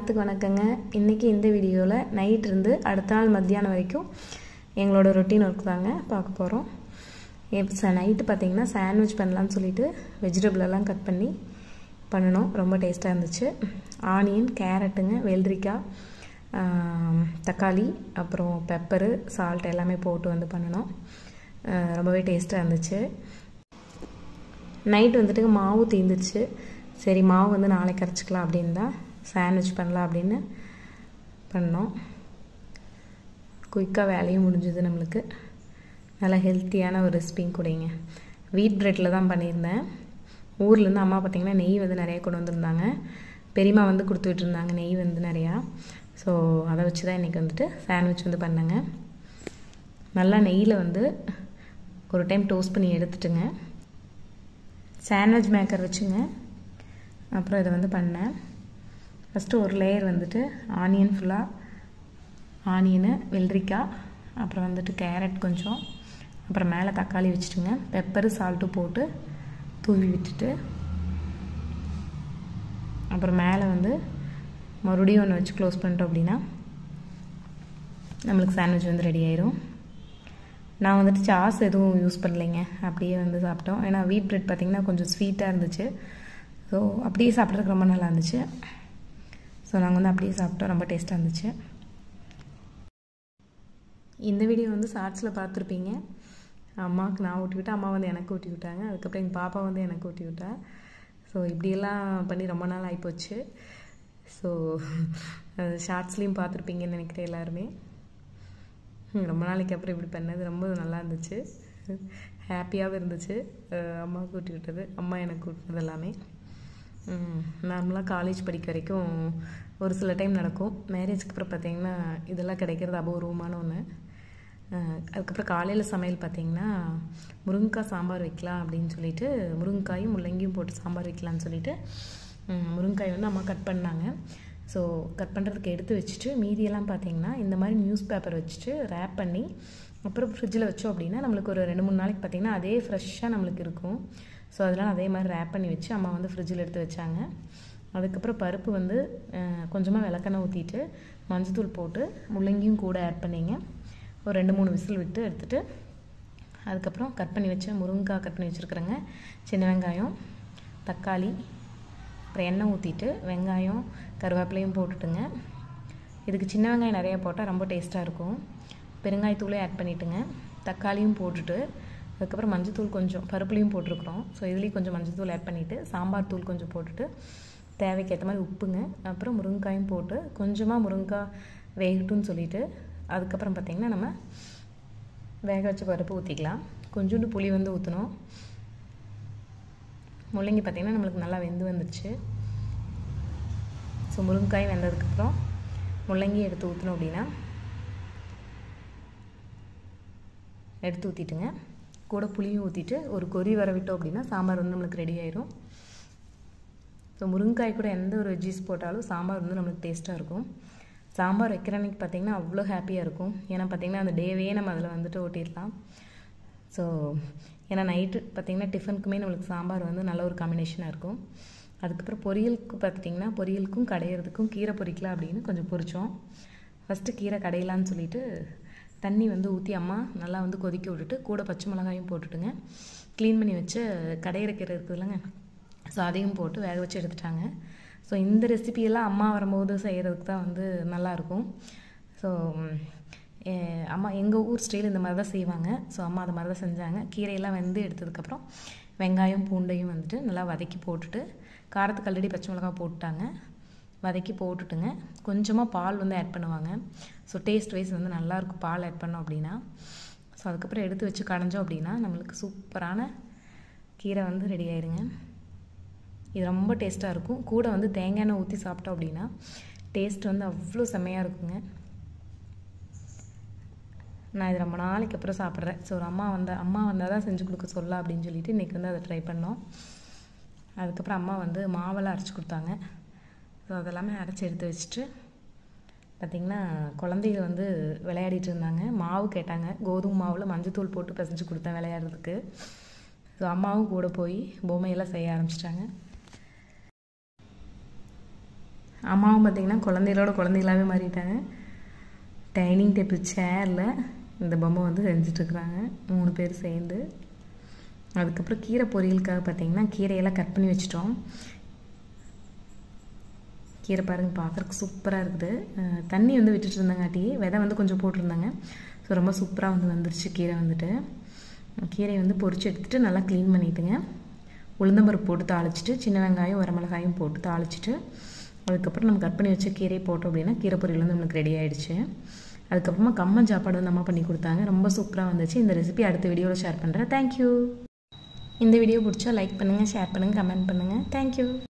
எல்லாத்துக்கும் வணக்கங்க இன்றைக்கி இந்த வீடியோவில் நைட் இருந்து அடுத்த நாள் மத்தியானம் வரைக்கும் எங்களோட ரொட்டீன் ஒர்க் தாங்க பார்க்க போகிறோம் இப்போ நைட்டு பார்த்தீங்கன்னா சாண்ட்விச் பண்ணலான்னு சொல்லிட்டு வெஜிடபிள் எல்லாம் கட் பண்ணி பண்ணணும் ரொம்ப டேஸ்ட்டாக இருந்துச்சு ஆனியன் கேரட்டுங்க வெள்ளரிக்காய் தக்காளி அப்புறம் பெப்பரு சால்ட் எல்லாமே போட்டு வந்து பண்ணணும் ரொம்பவே டேஸ்ட்டாக இருந்துச்சு நைட் வந்துட்டு மாவு தீர்ந்துச்சு சரி மாவு வந்து நாளைக்கு அரைச்சிக்கலாம் அப்படின்னு தான் சாண்ட்விச் பண்ணலாம் அப்படின்னு பண்ணோம் குயிக்காக வேலையும் முடிஞ்சுது நம்மளுக்கு நல்லா ஹெல்த்தியான ஒரு ரெசிபியும் கூடங்க வீட் ப்ரெட்டில் தான் பண்ணியிருந்தேன் ஊர்லேருந்து அம்மா பார்த்திங்கன்னா நெய் வந்து நிறையா கொண்டு வந்திருந்தாங்க பெரியம்மா வந்து கொடுத்து விட்டுருந்தாங்க நெய் வந்து நிறையா ஸோ அதை வச்சு தான் இன்றைக்கி வந்துட்டு சாண்ட்விச் வந்து பண்ணேங்க நல்லா நெய்யில் வந்து ஒரு டைம் டோஸ்ட் பண்ணி எடுத்துட்டுங்க சாண்ட்விச் மேக்கர் வச்சுங்க அப்புறம் இதை வந்து பண்ணேன் ஃபஸ்ட்டு ஒரு லேயர் வந்துட்டு ஆனியன் ஃபுல்லாக ஆனியனு வெள்ளரிக்காய் அப்புறம் வந்துட்டு கேரட் கொஞ்சம் அப்புறம் மேலே தக்காளி வச்சுட்டுங்க பெப்பரு சால்ட்டு போட்டு தூவி விட்டுட்டு அப்புறம் மேலே வந்து மறுபடியும் ஒன்று வச்சு க்ளோஸ் பண்ணிட்டோம் அப்படின்னா நம்மளுக்கு சாண்ட்விச் வந்து ரெடி ஆயிரும் நான் வந்துட்டு சாஸ் எதுவும் யூஸ் பண்ணலைங்க அப்படியே வந்து சாப்பிட்டோம் ஏன்னா வீட் ப்ரெட் பார்த்திங்கன்னா கொஞ்சம் ஸ்வீட்டாக இருந்துச்சு ஸோ அப்படியே சாப்பிட்றதுக்கு ரொம்ப நல்லா இருந்துச்சு ஸோ நாங்கள் வந்து அப்படியே சாப்பிட்டோம் ரொம்ப டேஸ்ட்டாக இருந்துச்சு இந்த வீடியோ வந்து ஷார்ட்ஸில் பார்த்துருப்பீங்க அம்மாவுக்கு நான் ஊட்டி விட்டேன் அம்மா வந்து எனக்கு ஊட்டி விட்டாங்க அதுக்கப்புறம் எங்கள் பாப்பா வந்து எனக்கு ஊட்டி விட்டா ஸோ இப்படியெல்லாம் பண்ணி ரொம்ப நாள் ஆகிப்போச்சு ஸோ ஷார்ட்ஸ்லேயும் பார்த்துருப்பீங்கன்னு நினைக்கிறேன் எல்லாருமே ரொம்ப நாளைக்கு அப்புறம் இப்படி பண்ணது ரொம்ப நல்லா இருந்துச்சு ஹாப்பியாகவும் இருந்துச்சு அம்மா கூட்டி விட்டது அம்மா எனக்கு கூட்டினது எல்லாமே நார்மலாக காலேஜ் படிக்க வரைக்கும் ஒரு சில டைம் நடக்கும் மேரேஜ்க்கு அப்புறம் பார்த்திங்கன்னா இதெல்லாம் கிடைக்கிறது அபூர்வமான ஒன்று அதுக்கப்புறம் காலையில் சமையல் பார்த்திங்கன்னா முருங்கைக்காய் சாம்பார் வைக்கலாம் அப்படின்னு சொல்லிட்டு முருங்கைக்காயும் முள்ளங்கியும் போட்டு சாம்பார் வைக்கலான்னு சொல்லிட்டு முருங்கைக்காய் வந்து அம்மா கட் பண்ணாங்க ஸோ கட் பண்ணுறதுக்கு எடுத்து வச்சுட்டு மீதியெல்லாம் பார்த்திங்கன்னா இந்த மாதிரி நியூஸ் பேப்பர் வச்சுட்டு ரேப் பண்ணி அப்புறம் ஃப்ரிட்ஜில் வச்சோம் அப்படின்னா நம்மளுக்கு ஒரு ரெண்டு மூணு நாளைக்கு பார்த்திங்கன்னா அதே ஃப்ரெஷ்ஷாக நம்மளுக்கு இருக்கும் ஸோ அதெல்லாம் அதே மாதிரி ரேப் பண்ணி வச்சு அம்மா வந்து ஃப்ரிட்ஜில் எடுத்து வச்சாங்க அதுக்கப்புறம் பருப்பு வந்து கொஞ்சமாக விளக்கெண்ணெய் ஊற்றிட்டு மஞ்சத்தூள் போட்டு முள்ளங்கியும் கூட ஆட் பண்ணிங்க ஒரு ரெண்டு மூணு விசில் விட்டு எடுத்துகிட்டு அதுக்கப்புறம் கட் பண்ணி வச்ச முருங்கைக்காய் கட் பண்ணி வச்சுருக்குறேங்க சின்ன வெங்காயம் தக்காளி அப்புறம் எண்ணெய் ஊற்றிட்டு வெங்காயம் கருவேப்பிலையும் போட்டுட்டுங்க இதுக்கு சின்ன வெங்காயம் நிறையா போட்டால் ரொம்ப டேஸ்ட்டாக இருக்கும் பெருங்காயத்தூளே ஆட் பண்ணிவிட்டுங்க தக்காளியும் போட்டுட்டு அதுக்கப்புறம் மஞ்சத்தூள் கொஞ்சம் பருப்புலையும் போட்டிருக்குறோம் ஸோ இதுலேயும் கொஞ்சம் மஞ்சத்தூள் ஆட் பண்ணிவிட்டு சாம்பார் தூள் கொஞ்சம் போட்டுட்டு தேவைக்கேற்ற மாதிரி உப்புங்க அப்புறம் முருங்காயும் போட்டு கொஞ்சமாக முருங்காய் வேகட்டும்னு சொல்லிவிட்டு அதுக்கப்புறம் பார்த்திங்கன்னா நம்ம வேக வச்ச பருப்பு ஊற்றிக்கலாம் கொஞ்சோண்டு புளி வந்து ஊற்றணும் முள்ளங்கி பார்த்திங்கன்னா நம்மளுக்கு நல்லா வெந்து வந்துடுச்சு ஸோ முருங்காய் வெந்ததுக்கப்புறம் முள்ளங்கி எடுத்து ஊற்றணும் அப்படின்னா எடுத்து ஊற்றிட்டுங்க கூட புளியும் ஊற்றிட்டு ஒரு கொதி வர விட்டோம் அப்படின்னா சாம்பார் வந்து நம்மளுக்கு ரெடி ஆயிரும் ஸோ முருங்காய் கூட எந்த ஒரு வெஜ்ஜீஸ் போட்டாலும் சாம்பார் வந்து நம்மளுக்கு டேஸ்ட்டாக இருக்கும் சாம்பார் வைக்கிற அன்றைக்கி பார்த்திங்கன்னா அவ்வளோ ஹாப்பியாக இருக்கும் ஏன்னா பார்த்திங்கன்னா அந்த டேவே நம்ம அதில் வந்துட்டு ஓட்டிடலாம் ஸோ ஏன்னா நைட்டு பார்த்திங்கன்னா டிஃபனுக்குமே நம்மளுக்கு சாம்பார் வந்து நல்ல ஒரு காம்பினேஷனாக இருக்கும் அதுக்கப்புறம் பொரியலுக்கு பார்த்திங்கன்னா பொரியலுக்கும் கடையிறதுக்கும் கீரை பொரிக்கலாம் அப்படின்னு கொஞ்சம் பொரித்தோம் ஃபஸ்ட்டு கீரை கடையலான்னு சொல்லிட்டு தண்ணி வந்து ஊற்றி அம்மா நல்லா வந்து கொதிக்க விட்டுட்டு கூட பச்சை மிளகாயும் போட்டுட்டுங்க க்ளீன் பண்ணி வச்சு கடையிற கீரை இருக்குதுல்லங்க ஸோ அதையும் போட்டு வேக வச்சு எடுத்துட்டாங்க ஸோ இந்த ரெசிபியெல்லாம் அம்மா வரும்போது செய்கிறதுக்கு தான் வந்து நல்லாயிருக்கும் ஸோ அம்மா எங்கள் ஊர் ஸ்டைல் இந்த மாதிரி தான் செய்வாங்க ஸோ அம்மா அது மாதிரி தான் செஞ்சாங்க கீரையெல்லாம் வெந்து எடுத்ததுக்கப்புறம் வெங்காயம் பூண்டையும் வந்துட்டு நல்லா வதக்கி போட்டுட்டு காரத்துக்கு ஆல்ரெடி பச்சை மிளகா போட்டுட்டாங்க வதக்கி போட்டுட்டுங்க கொஞ்சமாக பால் வந்து ஆட் பண்ணுவாங்க ஸோ டேஸ்ட் வைஸ் வந்து நல்லாயிருக்கும் பால் ஆட் பண்ணோம் அப்படின்னா ஸோ அதுக்கப்புறம் எடுத்து வச்சு கடைஞ்சோம் அப்படின்னா நம்மளுக்கு சூப்பரான கீரை வந்து ரெடி ஆயிருங்க இது ரொம்ப டேஸ்ட்டாக இருக்கும் கூட வந்து தேங்காய் எண்ணெய் ஊற்றி சாப்பிட்டோம் அப்படின்னா டேஸ்ட் வந்து அவ்வளோ செம்மையாக இருக்குங்க நான் இது ரொம்ப நாளைக்கு அப்புறம் சாப்பிட்றேன் ஸோ ஒரு அம்மா வந்த அம்மா வந்தால் தான் செஞ்சு கொடுக்க சொல்ல அப்படின்னு சொல்லிட்டு இன்றைக்கி வந்து அதை ட்ரை பண்ணோம் அதுக்கப்புறம் அம்மா வந்து மாவெல்லாம் அரைச்சி கொடுத்தாங்க ஸோ அதெல்லாமே அரைச்சி எடுத்து வச்சுட்டு பார்த்திங்கன்னா குழந்தைங்க வந்து விளையாடிட்டு இருந்தாங்க மாவு கேட்டாங்க கோதுமை மாவில் மஞ்சத்தூள் போட்டு பிசைஞ்சு கொடுத்தேன் விளையாடுறதுக்கு ஸோ அம்மாவும் கூட போய் பொம்மையெல்லாம் செய்ய ஆரம்பிச்சிட்டாங்க அம்மாவும் பார்த்திங்கன்னா குழந்தைகளோட குழந்தைகளாகவே மாறிட்டாங்க டைனிங் டேபிள் சேரில் இந்த பொம்மை வந்து செஞ்சிட்ருக்குறாங்க மூணு பேர் சேர்ந்து அதுக்கப்புறம் கீரை பொரியலுக்காக பார்த்திங்கன்னா கீரையெல்லாம் கட் பண்ணி வச்சிட்டோம் கீரை பாருங்க பார்க்குறக்கு சூப்பராக இருக்குது தண்ணி வந்து விட்டுட்டு இருந்தாங்காட்டி விதை வந்து கொஞ்சம் போட்டிருந்தாங்க ஸோ ரொம்ப சூப்பராக வந்து வந்துருச்சு கீரை வந்துட்டு கீரையை வந்து பொறிச்சு எடுத்துகிட்டு நல்லா க்ளீன் பண்ணிட்டுங்க உளுந்தம்பருப்பு போட்டு தாளிச்சிட்டு சின்ன வெங்காயம் வரமிளகாயும் போட்டு தாளிச்சிட்டு அதுக்கப்புறம் நம்ம கட் பண்ணி வச்ச கீரையை போட்டோம் அப்படின்னா கீரை பொரியல் வந்து நம்மளுக்கு ரெடி ஆகிடுச்சு அதுக்கப்புறமா கம்மன் சாப்பாடு வந்து அம்மா பண்ணி கொடுத்தாங்க ரொம்ப சூப்பராக வந்துச்சு இந்த ரெசிபி அடுத்த வீடியோவில் ஷேர் பண்ணுறேன் தேங்க்யூ இந்த வீடியோ பிடிச்சா லைக் பண்ணுங்கள் ஷேர் பண்ணுங்கள் கமெண்ட் பண்ணுங்கள் தேங்க்யூ